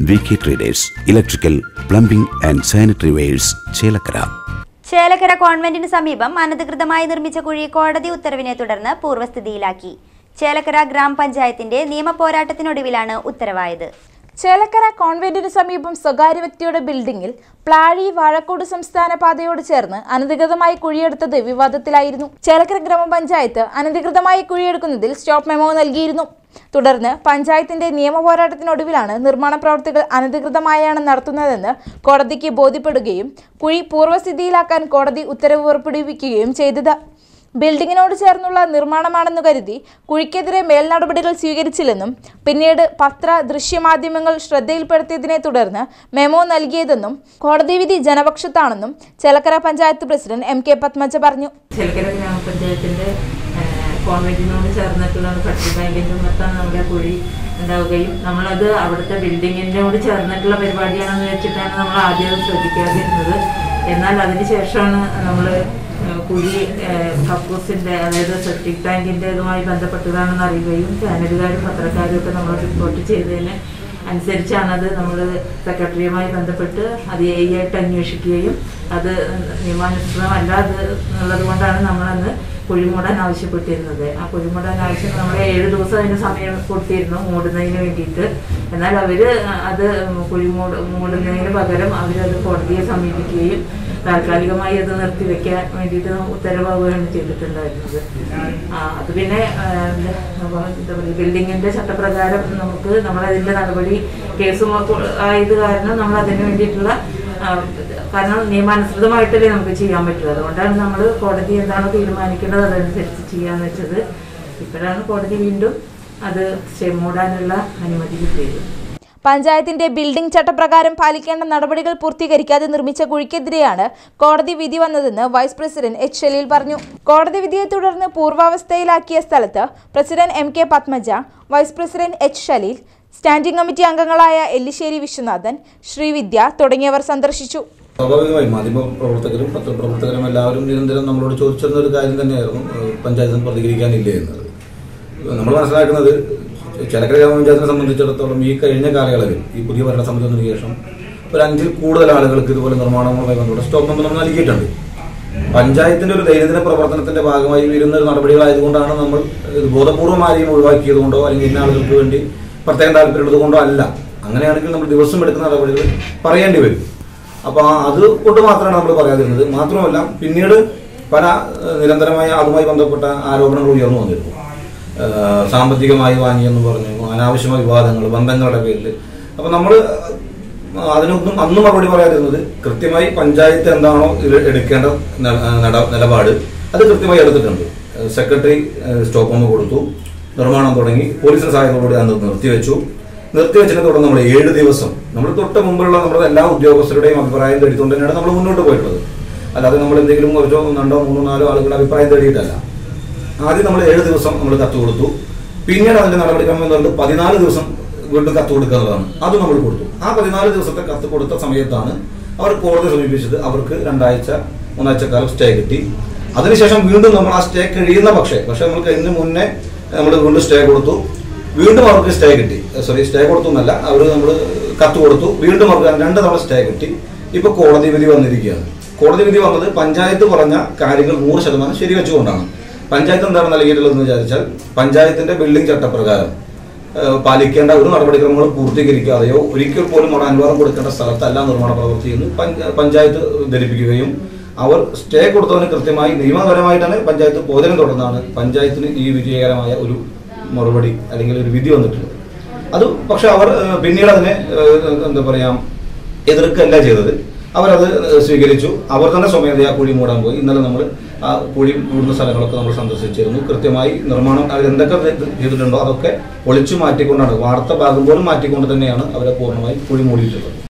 V K traders electrical plumbing and sanitary wares Chelakkara Chelakkara കോൺവെന്റിന് സമീപം അനധികൃതമായി നിർമ്മിച്ച കുഴി കോടതി ഉത്തരവിനെ തുടർന്ന് പൂർവ്വസ്ഥിതിയിലാക്കി ചേലക്കര ഗ്രാമപഞ്ചായത്തിന്റെ നിയമപോരാട്ടത്തിനൊടുവിലാണ് ഉത്തരവായത് ചേലക്കര കോൺവെന്റിന് സമീപം സ്വകാര്യ വ്യക്തിയുടെ ബിൽഡിംഗിൽ പ്ലാഴി വാഴക്കോട് സംസ്ഥാന പാതയോട് ചേർന്ന് അനധികൃതമായി കുഴിയെടുത്തത് വിവാദത്തിലായിരുന്നു ചേലക്കര ഗ്രാമപഞ്ചായത്ത് അനധികൃതമായി കുഴിയെടുക്കുന്നതിൽ സ്റ്റോപ്പ് മെമ്മോ നൽകിയിരുന്നു തുടർന്ന് പഞ്ചായത്തിന്റെ നിയമ പോരാട്ടത്തിനൊടുവിലാണ് നിർമ്മാണ പ്രവൃത്തികൾ അനധികൃതമായാണ് നടത്തുന്നതെന്ന് കോടതിക്ക് ബോധ്യപ്പെടുകയും കുഴി പൂർവ്വസ്ഥിതിയിലാക്കാൻ കോടതി ഉത്തരവ് പുറപ്പെടുവിക്കുകയും ചെയ്തത് ബിൽഡിങ്ങിനോട് ചേർന്നുള്ള നിർമ്മാണമാണെന്ന് കരുതി കുഴിക്കെതിരെ മേൽ നടപടികൾ സ്വീകരിച്ചില്ലെന്നും പിന്നീട് പത്ര ദൃശ്യമാധ്യമങ്ങൾ ശ്രദ്ധയിൽപ്പെടുത്തിയതിനെ തുടർന്ന് മെമ്മോ നൽകിയതെന്നും കോടതി വിധി ജനപക്ഷത്താണെന്നും Chelakkara panchayat president M K Padmaja പറഞ്ഞു ചേലക്കര ഗ്രാമപഞ്ചായത്തിന്റെ കോൺവെന്റിനോട് ചേർന്നിട്ടുള്ള ഫെഡറൽ ബാങ്കിന്റെ മൊത്തം നമ്മുടെ കുഴി ഉണ്ടാവുകയും നമ്മളത് അവിടുത്തെ ബിൽഡിങ്ങിനോട് ചേർന്നിട്ടുള്ള പരിപാടിയാണെന്ന് വെച്ചിട്ടാണ് നമ്മൾ ആദ്യം അത് ശ്രദ്ധിക്കാതിരുന്നത് എന്നാൽ അതിനുശേഷമാണ് നമ്മൾ കുഴി ഏഹ്, കക്കൂസിന്റെ അതായത് സെപ്റ്റിക് ടാങ്കിൻ്റെതുമായി ബന്ധപ്പെട്ടതാണെന്ന് അറിയുകയും ചാനലുകാരും പത്രക്കാരും ഒക്കെ നമ്മൾ റിപ്പോർട്ട് ചെയ്തതിന് അനുസരിച്ചാണത് നമ്മൾ സെക്രട്ടറിയുമായി ബന്ധപ്പെട്ട് അത് എ ആയിട്ട് അന്വേഷിക്കുകയും അത് നിയമാനുസൃതമല്ല അത് എന്നുള്ളത് കൊണ്ടാണ് നമ്മളന്ന് കുഴിമൂടാൻ ആവശ്യപ്പെട്ടിരുന്നത് ആ കുഴിമൂടാൻ ആവശ്യം നമ്മൾ ഏഴ് ദിവസം അതിന് സമയം കൊടുത്തിരുന്നു മൂടുന്നതിന് വേണ്ടിയിട്ട് എന്നാൽ അവര് അത് കുഴിമൂട് മൂടുന്നതിന് പകരം അവരത് കോടതിയെ സമീപിക്കുകയും താൽക്കാലികമായി അത് നിർത്തിവെക്കാൻ വേണ്ടിയിട്ട് ഉത്തരവാകുകയാണ് ചെയ്തിട്ടുണ്ടായിരുന്നത് ആ, അത് പിന്നെ ആ, എന്താ എന്താ പറയുക ബിൽഡിങ്ങിന്റെ ചട്ടപ്രകാരം നമുക്ക് നമ്മളതിന്റെ നടപടി കേസ് ആയത് കാരണം നമ്മൾ അതിന് വേണ്ടിയിട്ടുള്ള ആ, കാരണം നിയമാനുസൃതമായിട്ടല്ലേ നമുക്ക് ചെയ്യാൻ പറ്റൂ അതുകൊണ്ടാണ് നമ്മൾ കോടതി എന്താണോ തീരുമാനിക്കേണ്ടത് അതനുസരിച്ച് ചെയ്യാന്ന് വെച്ചത് ഇപ്പോഴാണ് കോടതി വീണ്ടും അത് സ്റ്റേ മൂടാനുള്ള അനുമതി കിട്ടിയത് പഞ്ചായത്തിന്റെ ബിൽഡിംഗ് ചട്ടപ്രകാരം പാലിക്കേണ്ട നടപടികൾ പൂർത്തീകരിക്കാതെ നിർമ്മിച്ച കുഴിക്കെതിരെയാണ് കോടതി വിധി വന്നതെന്ന് വൈസ് പ്രസിഡന്റ് എച്ച് ഷലീൽ പറഞ്ഞു കോടതി വിധിയെ തുടർന്ന് പൂർവാവസ്ഥയിലാക്കിയ സ്ഥലത്ത് president M K Padmaja vice president H Shaleel standing committee അംഗങ്ങളായ എല്ലിശ്ശേരി വിശ്വനാഥൻ ശ്രീവിദ്യ തുടങ്ങിയവർ സന്ദർശിച്ചു സ്വാഭാവികമായും മാധ്യമ പ്രവർത്തകരും പത്രപ്രവർത്തകരും എല്ലാവരും നിരന്തരം നമ്മളോട് ചോദിച്ചിരുന്ന ഒരു കാര്യം തന്നെയായിരുന്നു ഏഹ് പഞ്ചായത്തിന് പ്രതികരിക്കാനില്ലേ എന്നത് നമ്മൾ മനസ്സിലാക്കുന്നത് ചിലക്കര ഗ്രാമപഞ്ചായത്തിനെ സംബന്ധിച്ചിടത്തോളം ഈ കഴിഞ്ഞ കാലയളവിൽ ഈ പുതിയ ഭരണസമിതി വന്നതിന് ശേഷം ഒരു അഞ്ചിൽ കൂടുതൽ ആളുകൾക്ക് ഇതുപോലെ നിർമ്മാണങ്ങളുമായി ബന്ധപ്പെട്ട സ്റ്റോപ്പ് നമ്പർ നമ്മൾ നൽകിയിട്ടുണ്ട് പഞ്ചായത്തിന്റെ ഒരു ദൈനംദിന പ്രവർത്തനത്തിന്റെ ഭാഗമായി വരുന്ന ഒരു നടപടികളായതുകൊണ്ടാണ് നമ്മൾ ഇത് ബോധപൂർവം ആരെയും ഒഴിവാക്കിയത് കൊണ്ടോ അല്ലെങ്കിൽ ഇന്ന ആളുകൾക്ക് വേണ്ടി പ്രത്യേകം താല്പര്യമുള്ളത് കൊണ്ടോ അല്ല അങ്ങനെയാണെങ്കിൽ നമ്മൾ ദിവസം എടുക്കുന്ന നടപടികൾ പറയേണ്ടി വരും അപ്പൊ ആ അത് കൊണ്ട് മാത്രമാണ് നമ്മൾ പറയാതിരുന്നത് മാത്രമല്ല പിന്നീട് പല ഏഹ്, നിരന്തരമായ അതുമായി ബന്ധപ്പെട്ട ആരോപണങ്ങൾ ഉയർന്നു വന്നിരുന്നു ഏഹ്, സാമ്പത്തികമായി വാങ്ങിയെന്ന് പറഞ്ഞു അനാവശ്യമായ വിവാദങ്ങൾ ബന്ധങ്ങളുടെ പേരിൽ അപ്പൊ നമ്മൾ അതിനൊന്നും അന്ന് മറുപടി പറയാതിരുന്നത് കൃത്യമായി പഞ്ചായത്ത് എന്താണോ ഇത് എടുക്കേണ്ട ന- നട- നിലപാട് അത് കൃത്യമായി എടുത്തിട്ടുണ്ട് ഏഹ്, സെക്രട്ടറി ഏഹ്, സ്റ്റോപ്പ് ഒന്ന് കൊടുത്തു നിർമ്മാണം തുടങ്ങി പോലീസിന്റെ സഹായത്തോടുകൂടി അത് നിർത്തിവെച്ചു നിർത്തിവെച്ചതിനെ തുടർന്ന് നമ്മൾ ഏഴ് ദിവസം നമ്മൾ തൊട്ട് മുമ്പുള്ള നമ്മുടെ എല്ലാ ഉദ്യോഗസ്ഥരുടെയും അഭിപ്രായം തേടിക്കൊണ്ട് തന്നെയാണ് നമ്മൾ മുന്നോട്ട് പോയിട്ടുള്ളത് അല്ലാതെ നമ്മൾ എന്തെങ്കിലും ഒരു രണ്ടോ മൂന്നോ നാലോ ആളുകളുടെ അഭിപ്രായം തേടിയിട്ടല്ല ആദ്യം നമ്മൾ ഏഴ് ദിവസം നമ്മൾ കത്ത് കൊടുത്തു പിന്നീട് അതിന്റെ നടപടിക്രമം എന്ന് പറയുന്നത് പതിനാല് ദിവസം വീണ്ടും കത്ത് കൊടുക്കുക എന്നുള്ളതാണ് അത് നമ്മൾ കൊടുത്തു ആ പതിനാല് ദിവസത്തെ കത്ത് കൊടുത്ത സമയത്താണ് അവർ കോടതി സമീപിച്ചത് അവർക്ക് രണ്ടാഴ്ച മൂന്നാഴ്ച കാലം സ്റ്റേ കിട്ടി അതിനുശേഷം വീണ്ടും നമ്മൾ ആ സ്റ്റേ കഴിയുന്ന പക്ഷേ പക്ഷെ നമുക്ക് ഇതിന് മുന്നേ നമ്മൾ വീണ്ടും സ്റ്റേ കൊടുത്തു വീണ്ടും അവർക്ക് സ്റ്റേ കിട്ടി സോറി സ്റ്റേ കൊടുത്തു എന്നല്ല അവർ നമ്മൾ കത്ത് കൊടുത്തു വീണ്ടും അവർക്ക് രണ്ട് തവണ സ്റ്റേ കിട്ടി ഇപ്പൊ കോടതി വിധി വന്നിരിക്കുകയാണ് കോടതി വിധി വന്നത് പഞ്ചായത്ത് പറഞ്ഞ കാര്യങ്ങൾ നൂറ് ശതമാനം ശരിവെച്ചുകൊണ്ടാണ് പഞ്ചായത്ത് എന്താണ് നൽകിയിട്ടുള്ളതെന്ന് വിചാരിച്ചാൽ പഞ്ചായത്തിന്റെ ബിൽഡിംഗ് ചട്ടപ്രകാരം ഏഹ്, പാലിക്കേണ്ട ഒരു നടപടിക്രമങ്ങളും പൂർത്തീകരിക്കാതെയോ ഒരിക്കൽ പോലും അവിടെ അനുവാദം കൊടുക്കേണ്ട സ്ഥലത്തല്ല നിർമ്മാണ പ്രവൃത്തി എന്ന് പഞ്ച- പഞ്ചായത്ത് ധരിപ്പിക്കുകയും അവർ സ്റ്റേ കൊടുത്തതിന് കൃത്യമായി നിയമപരമായിട്ടാണ് പഞ്ചായത്ത് പോതിനെ തുടർന്നാണ് പഞ്ചായത്തിന് ഈ വിജയകരമായ ഒരു മറുപടി അല്ലെങ്കിൽ ഒരു വിധി വന്നിട്ടുള്ളത് അത് പക്ഷെ അവർ ഏഹ്, പിന്നീട് അതിനെ ഏഹ്, എന്താ പറയാ എതിർക്കല്ല ചെയ്തത് അവരത് സ്വീകരിച്ചു അവർ തന്നെ സ്വമേധയാ കുഴി മൂടാൻ പോയി ഇന്നലെ നമ്മൾ ആ കുഴി മൂടുന്ന സ്ഥലങ്ങളൊക്കെ നമ്മൾ സന്ദർശിച്ചിരുന്നു കൃത്യമായി നിർമ്മാണം അവർ എന്തൊക്കെ ചെയ്തിട്ടുണ്ടോ അതൊക്കെ ഒളിച്ചു മാറ്റിക്കൊണ്ടാണ് വാർത്ത ഭാഗം പോലും മാറ്റിക്കൊണ്ട് തന്നെയാണ് അവരെ പൂർണ്ണമായി കുഴി മൂടിയിട്ടുള്ളത്